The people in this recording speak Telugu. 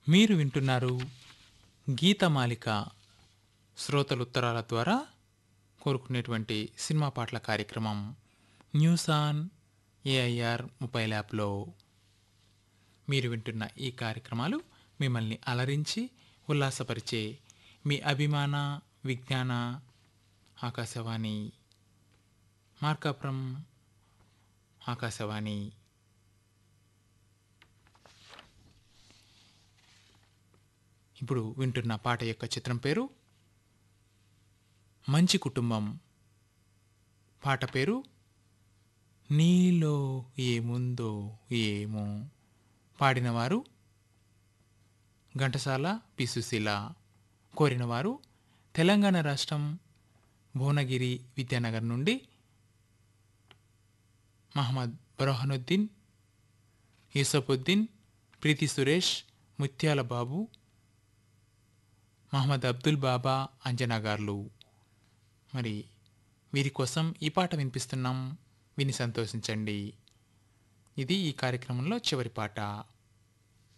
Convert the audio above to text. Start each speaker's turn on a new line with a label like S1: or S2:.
S1: మీరు వింటున్నారు గీతమాలిక శ్రోతల ఉత్తరాల ద్వారా కోరుకునేటువంటి సినిమా పాటల కార్యక్రమం న్యూస్ ఆన్ ఏఐఆర్ మొబైల్ యాప్లో మీరు వింటున్న ఈ కార్యక్రమాలు మిమ్మల్ని అలరించి ఉల్లాసపరిచే మీ అభిమాన విజ్ఞాన ఆకాశవాణి మార్కాపురం ఆకాశవాణి ఇప్పుడు వింటున్న పాట యొక్క చిత్రం పేరు మంచి కుటుంబం పాట పేరు నీలో ఏముందో ఏమో పాడినవారు ఘంటసాల పి సుశీల కోరినవారు తెలంగాణ రాష్ట్రం భువనగిరి విద్యానగర్ నుండి మహమ్మద్ బరోహనుద్దీన్ యూసఫుద్దీన్ ప్రీతి సురేష్ ముత్యాల బాబు మహమ్మద్ అబ్దుల్ బాబా అంజనా గార్లు మరి వీరి కోసం ఈ పాట వినిపిస్తున్నాం విని సంతోషించండి ఇది ఈ కార్యక్రమంలో చివరి పాట